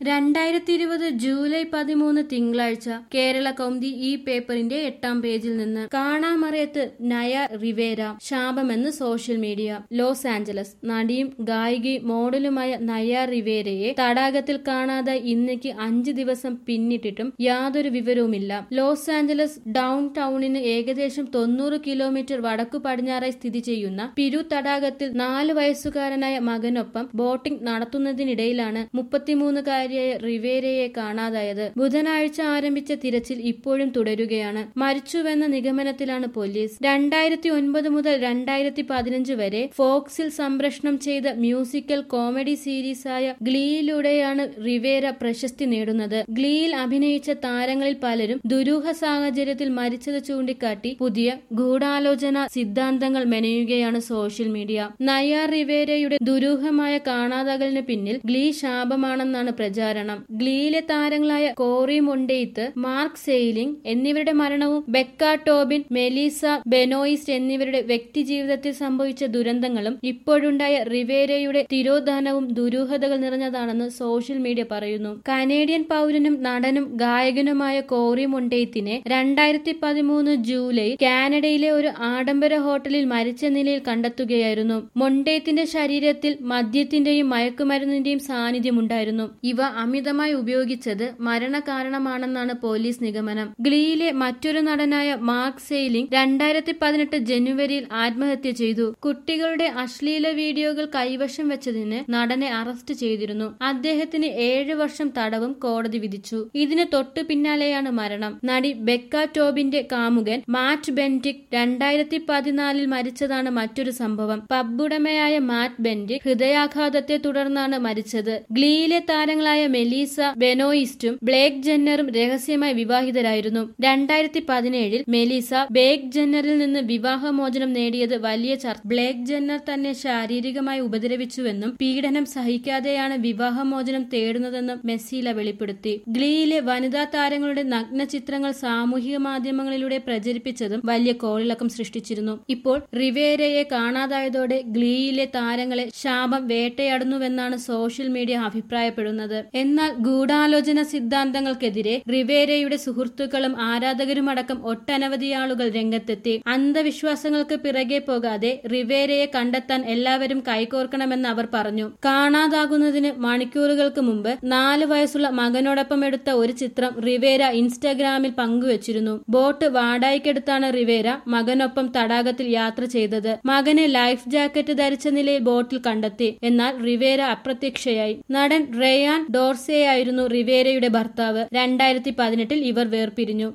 രണ്ടായിരത്തി ഇരുപത് ജൂലൈ പതിമൂന്ന് തിങ്കളാഴ്ച കേരള കൗമുദി ഈ പേപ്പറിന്റെ എട്ടാം പേജിൽ നിന്ന് കാണാമറയത്ത് നയ റിവേര ശാപമെന്ന് സോഷ്യൽ മീഡിയ ലോസ് ആഞ്ചലസ് നടിയും ഗായികയും മോഡലുമായ നയ റിവേരയെ തടാകത്തിൽ കാണാതെ ഇന്നേക്ക് അഞ്ച് ദിവസം പിന്നിട്ടിട്ടും യാതൊരു വിവരവുമില്ല ലോസ് ആഞ്ചലസ് ഡൗൺ ടൗണിന് ഏകദേശം തൊണ്ണൂറ് കിലോമീറ്റർ വടക്കു പടിഞ്ഞാറായി സ്ഥിതി ചെയ്യുന്ന പിരു തടാകത്തിൽ നാല് വയസ്സുകാരനായ മകനൊപ്പം ബോട്ടിംഗ് നടത്തുന്നതിനിടയിലാണ് മുപ്പത്തിമൂന്നുകാരിയായ റിവേരയെ കാണാതായത് ബുധനാഴ്ച ആരംഭിച്ച തിരച്ചിൽ ഇപ്പോഴും തുടരുകയാണ് മരിച്ചുവെന്ന നിഗമനത്തിലാണ് പോലീസ് രണ്ടായിരത്തി ഒൻപത് മുതൽ രണ്ടായിരത്തി പതിനഞ്ച് വരെ ഫോക്സിൽ സംപ്രേഷണം ചെയ്ത മ്യൂസിക്കൽ കോമഡി സീരീസായ ഗ്ലീയിലൂടെയാണ് റിവേര പ്രശസ്തി നേടുന്നത് ഗ്ലീയിൽ അഭിനയിച്ച താരങ്ങളിൽ പലരും ദുരൂഹ സാഹചര്യത്തിൽ മരിച്ചത് ചൂണ്ടിക്കാട്ടി പുതിയ ഗൂഢാലോചന സിദ്ധാന്തങ്ങൾ മെനയുകയാണ് സോഷ്യൽ മീഡിയ നയ റിവേരയുടെ ദുരൂഹമായ കാണാതാകലിന് പിന്നിൽ ഗ്ലീ ശാപമാണെന്നാണ് പ്രചാരണം ഗ്ലീയിലെ താരങ്ങളായ കോറി മൊണ്ടെയ്ത്ത് മാർക്ക് സെയിലിംഗ് എന്നിവരുടെ മരണവും ബെക്ക ടോബിൻ മെലീസ ബെനോയിസ്റ്റ് എന്നിവരുടെ വ്യക്തിജീവിതത്തിൽ സംഭവിച്ച ദുരന്തങ്ങളും ഇപ്പോഴുണ്ടായ റിവേരയുടെ തിരോധാനവും ദുരൂഹതകൾ നിറഞ്ഞതാണെന്ന് സോഷ്യൽ മീഡിയ പറയുന്നു കനേഡിയൻ പൗരനും നടനും ഗായകനുമായ കോറി മൊണ്ടെയ്ത്തിനെ രണ്ടായിരത്തി പതിമൂന്ന് ജൂലൈ കാനഡയിലെ ഒരു ആഡംബര ഹോട്ടലിൽ മരിച്ച നിലയിൽ കണ്ടെത്തുകയായിരുന്നു മൊണ്ടെയ്ത്തിന്റെ ശരീരത്തിൽ മദ്യത്തിന്റെയും മയക്കുമരുന്നിന്റെയും സാന്നിധ്യമുണ്ടായിരുന്നു ഇവ അമിതമായി ഉപയോഗിച്ചത് മരണകാരണമാണെന്നാണ് പോലീസ് നിഗമനം ഗ്ലീയിലെ മറ്റൊരു നടനായ മാർക്ക് സെയിലിംഗ് രണ്ടായിരത്തി പതിനെട്ട് ജനുവരിയിൽ ആത്മഹത്യ ചെയ്തു കുട്ടികളുടെ അശ്ലീല വീഡിയോകൾ കൈവശം വെച്ചതിന് നടനെ അറസ്റ്റ് ചെയ്തിരുന്നു അദ്ദേഹത്തിന് ഏഴ് വർഷം തടവും കോടതി വിധിച്ചു ഇതിന് തൊട്ടു പിന്നാലെയാണ് മരണം നടി ബെക്ക ടോബിന്റെ കാമുകൻ മാറ്റ് ബെൻഡിക് രണ്ടായിരത്തി പതിനാലിൽ മരിച്ചതാണ് മറ്റൊരു സംഭവം പബ്ബുടമയായ മാറ്റ് ബെൻഡിക് ഹൃദയാഘാതത്തെ തുടർന്നാണ് മരിച്ചത് ഗ്ലീയിലെ താരങ്ങളായ മെലീസ ബെനോയിസ്റ്റും ബ്ലേക്ക് ജെന്നറും രഹസ്യമായി വിവാഹിതരായിരുന്നു രണ്ടായിരത്തി പതിനേഴിൽ മെലീസ ബേക്ക് ജെന്നറിൽ നിന്ന് വിവാഹമോചനം നേടിയത് വലിയ ചർച്ച ബ്ലേക്ക് ജെന്നർ തന്നെ ശാരീരികമായി ഉപദ്രവിച്ചുവെന്നും പീഡനം സഹിക്കാതെയാണ് വിവാഹമോചനം തേടുന്നതെന്നും മെസ്സില വെളിപ്പെടുത്തി ഗ്ലീയിലെ വനിതാ താരങ്ങളുടെ നഗ്ന ചിത്രങ്ങൾ സാമൂഹിക മാധ്യമങ്ങളിലൂടെ പ്രചരിപ്പിച്ചതും വലിയ കോളിളക്കം സൃഷ്ടിച്ചിരുന്നു ഇപ്പോൾ റിവേരയെ കാണാതായതോടെ ഗ്ലീയിലെ താരങ്ങളെ ശാപം വേട്ടയാടുന്നുവെന്നാണ് സോഷ്യൽ മീഡിയ അഭിപ്രായപ്പെടുന്നത് എന്നാൽ ഗൂഢാലോചന സിദ്ധാന്തങ്ങൾക്കെതിരെ റിവേരയുടെ സുഹൃത്തുക്കളും ആരാധകരുമടക്കം ഒട്ടനവധി ആളുകൾ രംഗത്തെത്തി അന്ധവിശ്വാസങ്ങൾക്ക് പിറകെ പോകാതെ റിവേരയെ കണ്ടെത്താൻ എല്ലാവരും കൈകോർക്കണമെന്ന് അവർ പറഞ്ഞു കാണാതാകുന്നതിന് മണിക്കൂറുകൾക്ക് മുമ്പ് നാല് വയസ്സുള്ള മകനോടൊപ്പം എടുത്ത ഒരു ചിത്രം റിവേര ഇൻസ്റ്റാഗ്രാമിൽ പങ്കുവച്ചിരുന്നു ബോട്ട് വാടകയ്ക്കെടുത്താണ് റിവേര മകനൊപ്പം തടാകത്തിൽ യാത്ര ചെയ്തത് മകനെ ലൈഫ് ജാക്കറ്റ് ധരിച്ച നിലയിൽ ബോട്ടിൽ കണ്ടെത്തി എന്നാൽ റിവേര അപ്രത്യക്ഷയായി നടൻ റയാൻ ഡോർസെ ആയിരുന്നു റിവേരയുടെ ഭർത്താവ് രണ്ടായിരത്തി പതിനെട്ടിൽ ഇവർ വേർപിരിഞ്ഞു